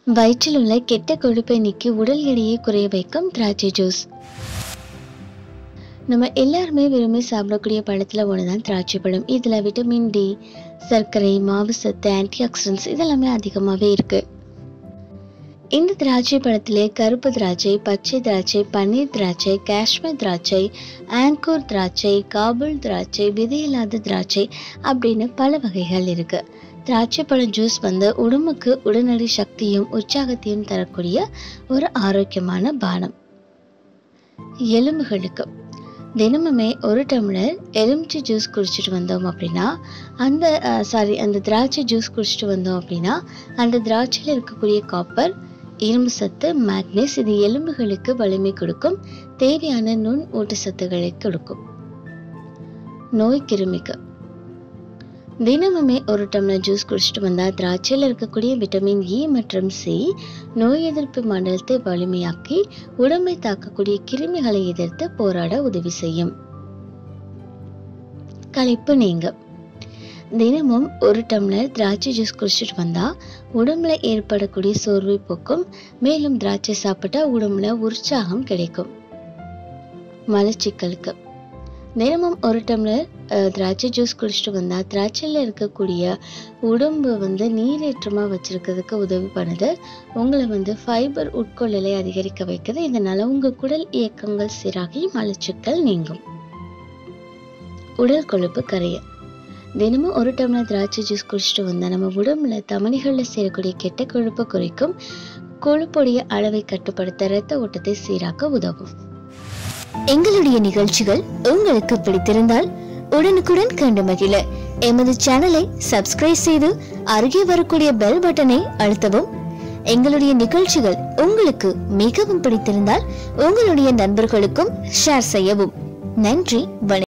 வயிற்றில் உள்ள கெட்ட கொழுப்பை நீக்கி உடல் எடையை குறைய வைக்கும் திராட்சை ஜூஸ் நம்ம எல்லாருமே விரும்பி சாப்பிடக்கூடிய பழத்தில் ஒன்று தான் திராட்சை பழம் இதில் விட்டமின் டி சர்க்கரை மாவு சத்து ஆன்டி ஆக்சிடென்ட்ஸ் இதெல்லாமே அதிகமாகவே இருக்கு இந்த திராட்சை பழத்திலே கருப்பு திராட்சை பச்சை திராட்சை பன்னீர் திராட்சை காஷ்மீர் திராட்சை ஆங்கூர் திராட்சை காபுல் திராட்சை விதையில்லாத திராட்சை அப்படின்னு பல வகைகள் இருக்கு திராட்சை பழம் ஜூஸ் வந்து உடம்புக்கு உடனடி சக்தியும் உற்சாகத்தையும் தரக்கூடிய ஒரு ஆரோக்கியமான பானம் எலும்புகளுக்கு தினமுமே ஒரு டம்ளர் எலுமிச்சை ஜூஸ் குடிச்சிட்டு வந்தோம் அப்படின்னா அந்த சாரி அந்த திராட்சை ஜூஸ் குடிச்சிட்டு வந்தோம் அப்படின்னா அந்த திராட்சையில் இருக்கக்கூடிய காப்பர் இரும்பு சத்து மேக்னீஸ் இது எலும்புகளுக்கு வலிமை கொடுக்கும் தேவையான நுண் ஊட்டச்சத்துக்களை கொடுக்கும் நோய் கிருமிக்கு தினமுமே ஒரு டம்ளர் ஜூஸ் குடிச்சிட்டு வந்தால் திராட்சையில் இருக்கக்கூடிய விட்டமின் இ மற்றும் சி நோய் எதிர்ப்பு மண்டலத்தை வலிமையாக்கி உடம்பை தாக்கக்கூடிய கிருமிகளை எதிர்த்து போராட உதவி செய்யும் களைப்பு நீங்க தினமும் ஒரு டம்ளர் திராட்சை ஜூஸ் குடிச்சிட்டு வந்தா உடம்புல ஏற்படக்கூடிய சோர்வை போக்கும் மேலும் திராட்சை சாப்பிட்டா உடம்புல உற்சாகம் கிடைக்கும் மலச்சிக்கலுக்கு தினமும் ஒரு டம்ளர் அஹ், திராட்சை ஜூஸ் குடிச்சிட்டு வந்தா திராட்சையில் இருக்கக்கூடிய உடம்பு வந்து நீரேற்றமா வச்சிருக்கிறதுக்கு உதவி பண்ணுது உங்களை வந்து ஃபைபர் உட்கொள்ளலை அதிகரிக்க வைக்குது இதனால உங்க குடல் இயக்கங்கள் சீராகி மலச்சிக்கல் நீங்கும் உடல் கொழுப்பு கரைய தினமும் ஒரு டம்ளர் திராட்சை ஜூஸ் குடிச்சிட்டு வந்தா நம்ம உடம்புல தமனிகளில் சேரக்கூடிய கெட்ட கொழுப்பை குறைக்கும் கொழுப்புடைய அளவை கட்டுப்படுத்த இரத்த ஓட்டத்தை சீராக்க உதவும் எங்களுடைய நிகழ்ச்சிகள் உங்களுக்கு பிடித்திருந்தால் உடனுக்குடன் கண்டு மகிழ எமது சேனலை சப்ஸ்கிரைப் செய்து அருகே வரக்கூடிய பெல் பட்டனை அழுத்தவும் எங்களுடைய நிகழ்ச்சிகள் உங்களுக்கு மிகவும் பிடித்திருந்தால் உங்களுடைய நண்பர்களுக்கும் ஷேர் செய்யவும் நன்றி வணக்கம்